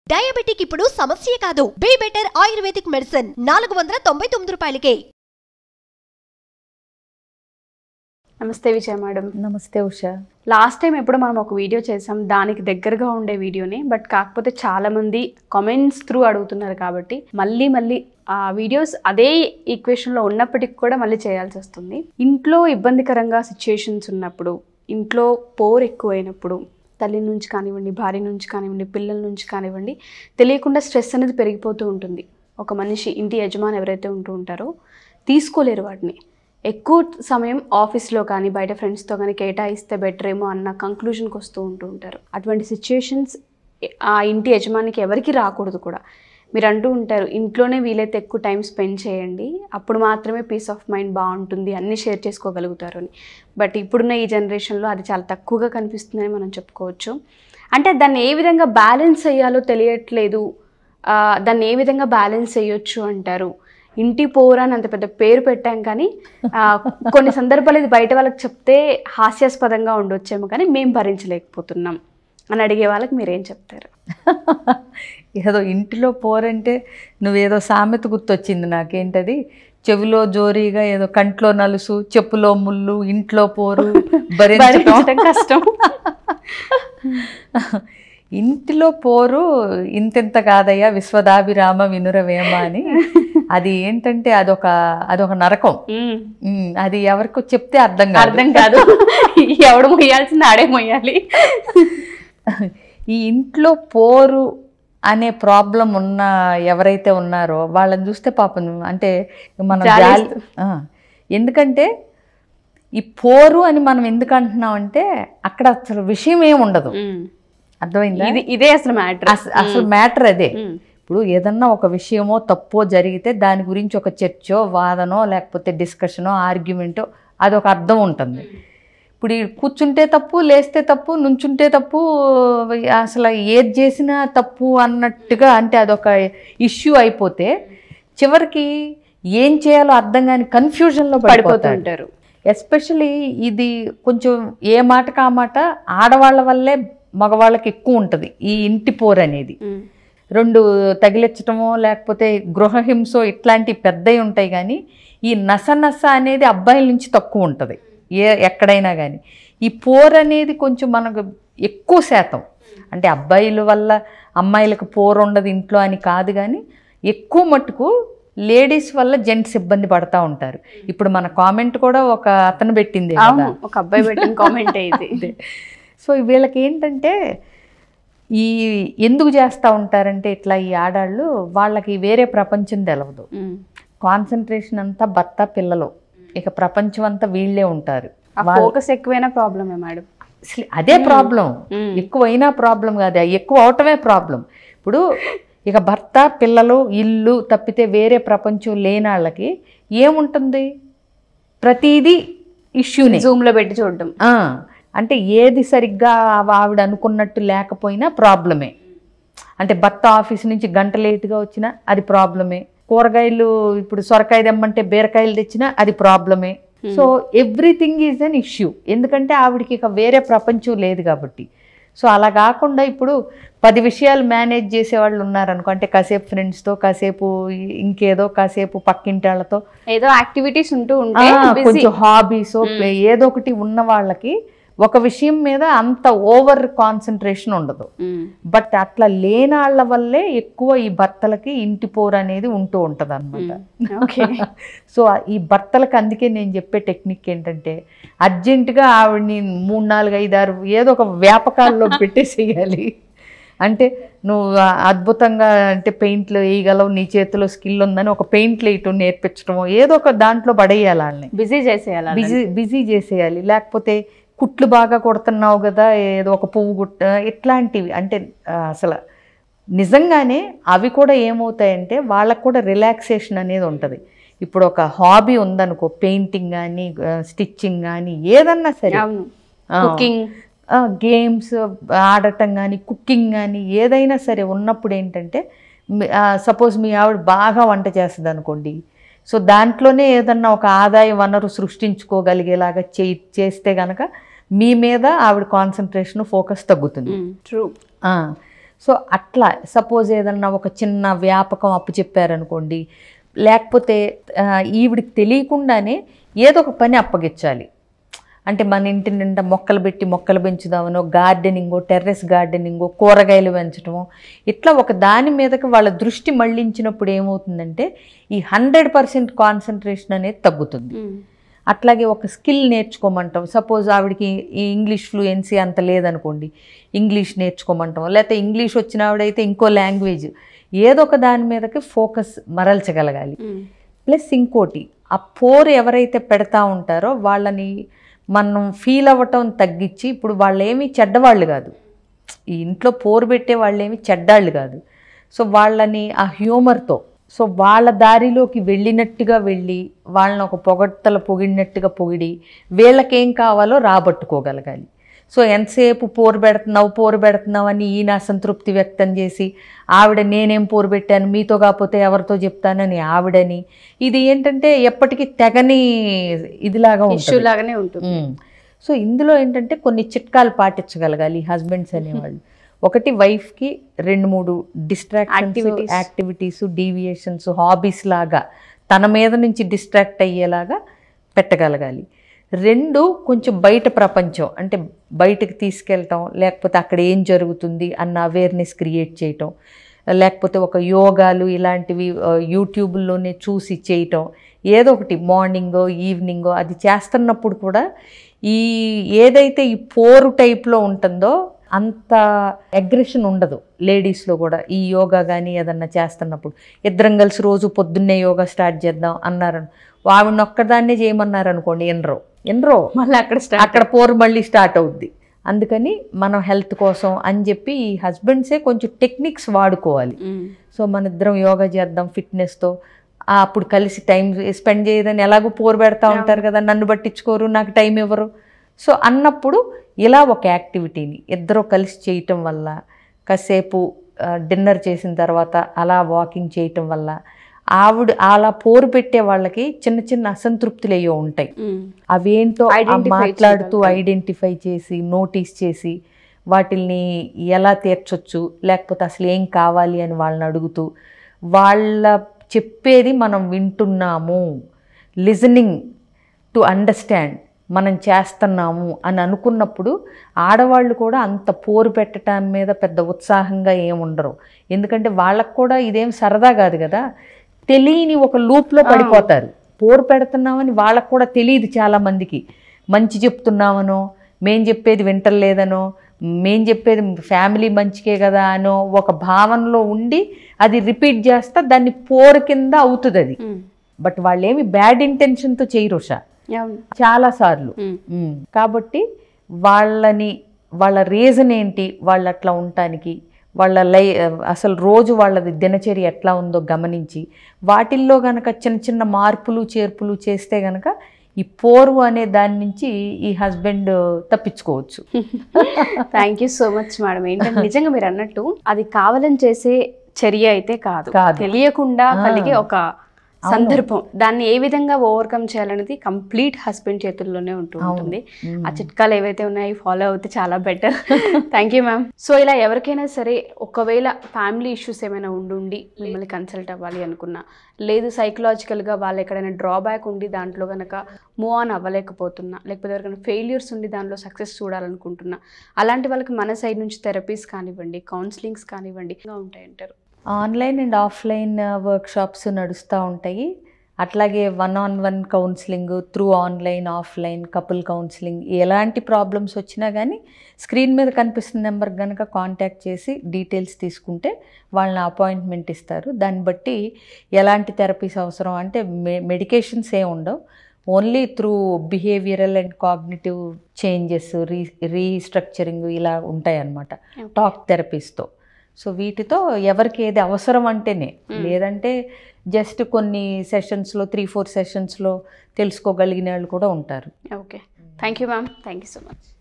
Diabetic ఇప్పుడు సమస్య కాదు బీ బెటర్ ఆయుర్వేదిక్ మెడిసిన్ నాలుగు వందల తొంభై తొమ్మిది రూపాయలకే నమస్తే విజయ మేడం నమస్తే ఉషా లాస్ట్ టైం ఎప్పుడు మనం ఒక వీడియో చేసాం దానికి దగ్గరగా ఉండే వీడియోని బట్ కాకపోతే చాలా మంది కామెంట్స్ త్రూ అడుగుతున్నారు కాబట్టి మళ్ళీ మళ్ళీ ఆ వీడియోస్ అదే ఈక్వేషన్లో ఉన్నప్పటికి కూడా మళ్ళీ చేయాల్సి వస్తుంది ఇంట్లో ఇబ్బందికరంగా సిచ్యుయేషన్స్ ఉన్నప్పుడు ఇంట్లో పోర్ ఎక్కువైనప్పుడు తల్లి నుంచి కానివ్వండి భార్య నుంచి కానివ్వండి పిల్లల నుంచి కానివ్వండి తెలియకుండా స్ట్రెస్ అనేది పెరిగిపోతూ ఉంటుంది ఒక మనిషి ఇంటి యజమాని ఎవరైతే ఉంటూ ఉంటారో తీసుకోలేరు వాటిని ఎక్కువ సమయం ఆఫీస్లో కానీ బయట ఫ్రెండ్స్తో కానీ కేటాయిస్తే బెటర్ ఏమో అన్న కంక్లూజన్కి వస్తూ ఉంటూ ఉంటారు అటువంటి సిచ్యుయేషన్స్ ఆ ఇంటి యజమానికి ఎవరికి రాకూడదు కూడా మీరు అంటూ ఉంటారు ఇంట్లోనే వీలైతే ఎక్కువ టైం స్పెండ్ చేయండి అప్పుడు మాత్రమే పీస్ ఆఫ్ మైండ్ బాగుంటుంది అన్నీ షేర్ చేసుకోగలుగుతారు అని బట్ ఇప్పుడున్న ఈ జనరేషన్లో అది చాలా తక్కువగా కనిపిస్తుందని మనం చెప్పుకోవచ్చు అంటే దాన్ని ఏ విధంగా బ్యాలెన్స్ చేయాలో తెలియట్లేదు ఆ, దాన్ని ఏ విధంగా బ్యాలెన్స్ చేయొచ్చు అంటారు ఇంటి పోరా అని అంత పెద్ద పేరు పెట్టాం కానీ ఆ, కొన్ని సందర్భాలు ఇది బయట వాళ్ళకి చెప్తే హాస్యాస్పదంగా ఉండొచ్చేమో కానీ మేము భరించలేకపోతున్నాం అని అడిగే వాళ్ళకి మీరేం చెప్తారు ఏదో ఇంటిలో పోరంటే నువ్వేదో సామెత గుర్తొచ్చింది నాకేంటది చెవిలో జోరీగా ఏదో కంట్లో నలుసు చెప్పులో ముళ్ళు ఇంట్లో పోరు భరించడం భరించడం కష్టం ఇంటిలో పోరు ఇంతింత కాదయ్యా విశ్వదాభిరామ వినురవేమ అని అది ఏంటంటే అదొక అదొక నరకం ఉమ్, ఉమ్, అది ఎవరికో చెప్తే అర్థం కాదు అర్థం కాదు ఎవడు మొయ్యాల్సింది ఆడే మొయ్యాలి ఈ ఇంట్లో పోరు అనే ప్రాబ్లం ఉన్న ఎవరైతే ఉన్నారో వాళ్ళని చూస్తే పాపం అంటే మనం జాలి జాలేస్తుంది. ఆ, ఎందుకంటే ఈ పోరు అని మనం ఎందుకు అంటున్నామంటే అక్కడ అసలు విషయం ఏమి ఉండదు ఉమ్, అర్థమైందా ఇది ఇదే అసలు మ్యాటర్ అస- అసలు మ్యాటర్ అదే ఇప్పుడు ఏదన్నా ఒక విషయమో తప్పో జరిగితే దాని గురించి ఒక చర్చో వాదనో లేకపోతే డిస్కషనో ఆర్గ్యుమెంటో అదొక అర్థం ఉంటుంది ఇప్పుడు ఈ కూర్చుంటే తప్పు లేస్తే తప్పు నుంచుంటే తప్పు అసలు ఏది చేసినా తప్పు అన్నట్టుగా అంటే అదొక ఇష్యూ అయిపోతే చివరికి ఏం చేయాలో అర్థం కాని కన్ఫ్యూజన్లో పడిపోతూ పడిపోతాడు ఉంటారు ఎస్పెషలీ ఇది కొంచెం ఏ మాటకు ఆ మాట ఆడవాళ్ళ వల్లే మగవాళ్ళకి ఎక్కువ ఉంటుంది ఈ ఇంటి పోరు అనేది ఉమ్, రెండు తగిలించటమో లేకపోతే గృహహింసో ఇట్లాంటివి పెద్దవి ఉంటాయి కానీ ఈ నస నస అనేది అబ్బాయిల నుంచి తక్కువ ఉంటుంది ఏ ఎక్కడైనా కానీ ఈ పోర్ అనేది కొంచెం మనకు ఎక్కువ శాతం అంటే అబ్బాయిల వల్ల అమ్మాయిలకు పోరు ఉండదు ఇంట్లో అని కాదు కానీ ఎక్కువ మట్టుకు లేడీస్ వల్ల జెంట్స్ ఇబ్బంది పడతా ఉంటారు ఇప్పుడు మన కామెంట్ కూడా ఒక అతను పెట్టింది అవును ఒక అబ్బాయి పెట్టిన కామెంట్ ఇది సో వీళ్ళకి ఏంటంటే ఈ ఎందుకు చేస్తూ ఉంటారంటే ఇట్లా ఈ ఆడాళ్ళు వాళ్ళకి వేరే ప్రపంచం తెలవదు ఉమ్, కాన్సన్ట్రేషన్ అంతా భర్త పిల్లలు ఇక ప్రపంచం అంతా వీళ్ళే ఉంటారు ఆ ఫోకస్ ఎక్కువైన ప్రాబ్లమే మేడం అసలు అదే ప్రాబ్లం మ్మ్. ఎక్కువైనా ప్రాబ్లం కాదు ఎక్కువ అవటమే ప్రాబ్లం ఇప్పుడు ఇక భర్త పిల్లలు ఇల్లు తప్పితే వేరే ప్రపంచం లేని వాళ్ళకి ఏముంటుంది ప్రతిదీ ఇష్యూనే జూమ్ లో పెట్టి చూడడం ఆ, అంటే ఏది సరిగ్గా ఆవిడ అనుకున్నట్టు లేకపోయినా ప్రాబ్లమే అంటే భర్త ఆఫీస్ నుంచి గంట లేటుగా వచ్చినా అది ప్రాబ్లమే కూరగాయలు ఇప్పుడు సొరకాయ తెమ్మంటే బీరకాయలు తెచ్చినా అది ప్రాబ్లమే so everything is an issue ఎందుకంటే ఆవిడకి ఇక వేరే ప్రపంచం లేదు కాబట్టి సో అలా కాకుండా ఇప్పుడు పది విషయాలు మేనేజ్ చేసే వాళ్ళు ఉన్నారనుకో అంటే కాసేపు ఫ్రెండ్స్తో కాసేపు ఇంకేదో కాసేపు పక్కింటి వాళ్ళతో ఏదో యాక్టివిటీస్ ఉంటూ ఉంటే ఆ, busy. కొంచెం హాబీస్ ఏదో ఒకటి ఉన్న వాళ్ళకి ఒక విషయం మీద అంత ఓవర్ కాన్సన్ట్రేషన్ ఉండదు ఉమ్, బట్ అట్లా లేనాళ్ళ వల్లే ఎక్కువ ఈ భర్తలకి ఇంటి పోరు అనేది ఉంటూ ఉంటది అనమాట ఓకే సో ఈ భర్తలకు అందుకే నేను చెప్పే టెక్నిక్ ఏంటంటే అర్జెంటుగా ఆవిడని మూడు నాలుగు ఐదు ఆరు ఏదో ఒక వ్యాపకాల్లో పెట్టేసేయాలి అంటే నువ్వు అద్భుతంగా అంటే పెయింట్లు వేయగలవు నీ చేతిలో స్కిల్ ఉందని ఒక పెయింట్లు వేయటం నేర్పించడమో ఏదో ఒక దాంట్లో పడేయాలి వాళ్ళని బిజీ చేసేయాలి వాళ్ళని. బిజీ బిజీ చేసేయాలి లేకపోతే కుట్లు బాగా కొడుతున్నావు కదా ఏదో ఒక పువ్వు గుట్ట ఇట్లాంటివి అంటే ఆ, అసలు నిజంగానే అవి కూడా ఏమవుతాయంటే వాళ్ళకు కూడా రిలాక్సేషన్ అనేది ఉంటుంది ఇప్పుడు ఒక హాబీ ఉందనుకో పెయింటింగ్ కానీ స్టిచ్చింగ్ కానీ ఏదన్నా సరే అవును ఆ, కుకింగ్ గేమ్స్ ఆడటం కానీ కుకింగ్ కానీ ఏదైనా సరే ఉన్నప్పుడు ఏంటంటే సపోజ్ మీ ఆవిడ బాగా వంట చేస్తుంది అనుకోండి సో దాంట్లోనే ఏదన్నా ఒక ఆదాయ వనరు సృష్టించుకోగలిగేలాగా చే చేస్తే గనక మీ మీద ఆవిడ కాన్సన్ట్రేషన్ ఫోకస్ తగ్గుతుంది ట్రూ ఆ, సో అట్లా సపోజ్ ఏదన్నా ఒక చిన్న వ్యాపకం అప్పు చెప్పారనుకోండి లేకపోతే ఆ, ఈవిడికి తెలియకుండానే ఏదో ఒక పని అప్పగించాలి అంటే మన ఇంటి నిండా మొక్కలు పెట్టి మొక్కలు పెంచుదామనో గార్డెనింగో టెర్రస్ గార్డెనింగో కూరగాయలు పెంచడమో ఇట్లా ఒక దాని మీదకి వాళ్ళ దృష్టి మళ్ళించినప్పుడు ఏమవుతుందంటే ఈ హండ్రెడ్ పర్సెంట్ కాన్సన్ట్రేషన్ అనేది తగ్గుతుంది అట్లాగే ఒక స్కిల్ నేర్చుకోమంటాం సపోజ్ ఆవిడకి ఈ ఇంగ్లీష్ ఫ్లూయెన్సీ అంత లేదనుకోండి ఇంగ్లీష్ నేర్చుకోమంటాం లేకపోతే ఇంగ్లీష్ వచ్చిన ఆవిడైతే ఇంకో లాంగ్వేజ్ ఏదో ఒక దాని మీదకి ఫోకస్ మరల్చగలగాలి ప్లస్ ఇంకోటి ఆ పోరు ఎవరైతే పెడతా ఉంటారో వాళ్ళని మనం ఫీల్ అవ్వటం తగ్గించి ఇప్పుడు వాళ్ళు ఏమీ చెడ్డవాళ్ళు కాదు ఈ ఇంట్లో పోరు పెట్టే వాళ్ళు ఏమి చెడ్డాళ్ళు కాదు సో వాళ్ళని ఆ హ్యూమర్తో సో వాళ్ళ దారిలోకి వెళ్ళినట్టుగా వెళ్ళి వాళ్ళని ఒక పొగడ్తల పొగిడినట్టుగా పొగిడి వీళ్ళకేం కావాలో రాబట్టుకోగలగాలి సో ఎంతసేపు పోరు పెడుతున్నావు పోరు పెడుతున్నావు అని ఈయన అసంతృప్తి వ్యక్తం చేసి ఆవిడ నేనేం పోరు పెట్టాను మీతో కాకపోతే ఎవరితో చెప్తానని ఆవిడని ఇది ఏంటంటే ఎప్పటికీ తెగని ఇదిలాగా ఇష్యూ ఉంటుంది లాగానే ఉంటుంది మ్మ్. సో ఇందులో ఏంటంటే కొన్ని చిట్కాలు పాటించగలగాలి హస్బెండ్స్ అనేవాళ్ళు ఒకటి వైఫ్కి రెండు మూడు distractions Activities. Activities deviations hobbies లాగా తన మీద నుంచి డిస్ట్రాక్ట్ అయ్యేలాగా పెట్టగలగాలి రెండు కొంచెం బయట ప్రపంచం అంటే బయటకు తీసుకెళ్ళటం లేకపోతే అక్కడ ఏం జరుగుతుంది అన్న అవేర్నెస్ క్రియేట్ చేయటం లేకపోతే ఒక యోగాలు ఇలాంటివి ఆ, యూట్యూబ్లోనే చూసి చేయటం ఏదో ఒకటి మార్నింగో ఈవినింగో అది చేస్తున్నప్పుడు కూడా ఈ ఏదైతే ఈ పోరు టైప్లో ఉంటుందో అంత అగ్రెషన్ ఉండదు లేడీస్లో కూడా ఈ యోగా కానీ ఏదన్నా చేస్తున్నప్పుడు ఇద్దరం కలిసి రోజు పొద్దున్నే యోగా స్టార్ట్ చేద్దాం అన్నారు ఆవిడ ఒక్కదాన్నే చేయమన్నారు అనుకోండి ఎనరో ఎనరో మళ్ళీ అక్కడ స్టార్ట్ అక్కడ పోరు మళ్ళీ స్టార్ట్ అవుద్ది అందుకని మనం హెల్త్ కోసం అని చెప్పి ఈ హస్బెండ్సే కొంచెం టెక్నిక్స్ వాడుకోవాలి సో మన ఇద్దరం యోగా చేద్దాం ఫిట్నెస్తో అప్పుడు కలిసి టైం స్పెండ్ చేయదని ఎలాగో పోరు పెడతా ఉంటారు కదా నన్ను పట్టించుకోరు నాకు టైం ఇవ్వరు సో అన్నప్పుడు ఇలా ఒక యాక్టివిటీని ఇద్దరు కలిసి చేయటం వల్ల కాసేపు డిన్నర్ చేసిన తర్వాత అలా వాకింగ్ చేయటం వల్ల ఆవిడ అలా పోరు పెట్టే వాళ్ళకి చిన్న చిన్న అసంతృప్తులు అయ్యో ఉంటాయి అవేంటో ఆ Identify మాట్లాడుతూ ఐడెంటిఫై చేసి నోటీస్ చేసి వాటిల్ని ఎలా తీర్చొచ్చు లేకపోతే అసలు ఏం కావాలి అని వాళ్ళని అడుగుతూ వాళ్ళ చెప్పేది మనం వింటున్నాము లిజనింగ్ టు అండర్స్టాండ్ మనం చేస్తున్నాము అని అనుకున్నప్పుడు ఆడవాళ్ళు కూడా అంత పోరు పెట్టడం మీద పెద్ద ఉత్సాహంగా ఏముండరు ఎందుకంటే వాళ్ళకు కూడా ఇదేం సరదా కాదు కదా తెలియని ఒక లూప్లో పడిపోతారు పోరు పెడుతున్నామని వాళ్ళకు కూడా తెలియదు చాలా మందికి మంచి చెప్తున్నామనో మేం చెప్పేది వింటలేదనో మేం చెప్పేది ఫ్యామిలీ మంచికే కదా అనో ఒక భావనలో ఉండి అది రిపీట్ చేస్తా దాన్ని పోరు కింద అవుతుంది అది బట్ వాళ్ళు ఏమి బ్యాడ్ ఇంటెన్షన్తో చేయరు ఉషా అవును చాలా సార్లు మ్మ్. మ్మ్. కాబట్టి వాళ్ళని వాళ్ళ రీజన్ ఏంటి వాళ్ళు అట్లా ఉండటానికి వాళ్ళ లై అసలు రోజు వాళ్ళది దినచర్య ఎట్లా ఉందో గమనించి వాటిల్లో గనక చిన్న చిన్న మార్పులు చేర్పులు చేస్తే గనక ఈ పోరు అనే దాని నుంచి ఈ హస్బెండ్ తప్పించుకోవచ్చు thank you so much madam ఏంటంటే నిజంగా మీరు అన్నట్టు అది కావాలని చేసే చర్య అయితే కాదు కాదు. తెలియకుండా కలిగే ఒక సందర్భం దాన్ని ఏ విధంగా ఓవర్కమ్ చేయాలనేది కంప్లీట్ హస్బెండ్ చేతుల్లోనే ఉంటూ ఉంటుంది ఆ చిట్కాలు ఏవైతే ఉన్నాయో ఫాలో అవుతే చాలా better thank you ma'am so ఇలా ఎవరికైనా సరే ఒకవేళ ఫ్యామిలీ ఇష్యూస్ ఏమైనా ఉండి మిమ్మల్ని కన్సల్ట్ అవ్వాలి అనుకున్నా లేదు సైకలాజికల్గా వాళ్ళు ఎక్కడైనా డ్రాబ్యాక్ ఉండి దాంట్లో కనుక మూవ్ ఆన్ అవ్వలేకపోతున్నా లేకపోతే ఎవరికైనా ఫెయిల్యూర్స్ ఉండి దాంట్లో సక్సెస్ చూడాలనుకుంటున్నా అలాంటి వాళ్ళకి మన సైడ్ నుంచి థెరపీస్ కానివ్వండి కౌన్సిలింగ్స్ కానివ్వండి ఇంకా ఉంటాయంటారు ఆన్లైన్ అండ్ ఆఫ్లైన్ వర్క్షాప్స్ నడుస్తూ ఉంటాయి అట్లాగే one on one counselling through online offline couple counselling ఎలాంటి ప్రాబ్లమ్స్ వచ్చినా కానీ స్క్రీన్ మీద కనిపిస్తున్న నెంబర్ కనుక కాంటాక్ట్ చేసి డీటెయిల్స్ తీసుకుంటే వాళ్ళని అపాయింట్మెంట్ ఇస్తారు దాన్ని బట్టి ఎలాంటి థెరపీస్ అవసరం అంటే మె మెడికేషన్స్ ఏ ఉండవు only through behavioural and cognitive changes re restructuring ఇలా ఉంటాయి అన్నమాట టాక్ థెరపీస్తో సో వీటితో ఎవరికి ఏది అవసరం అంటేనే లేదంటే జస్ట్ కొన్ని సెషన్స్లో త్రీ ఫోర్ సెషన్స్లో తెలుసుకోగలిగిన వాళ్ళు కూడా ఉంటారు okay thank you ma'am thank you so much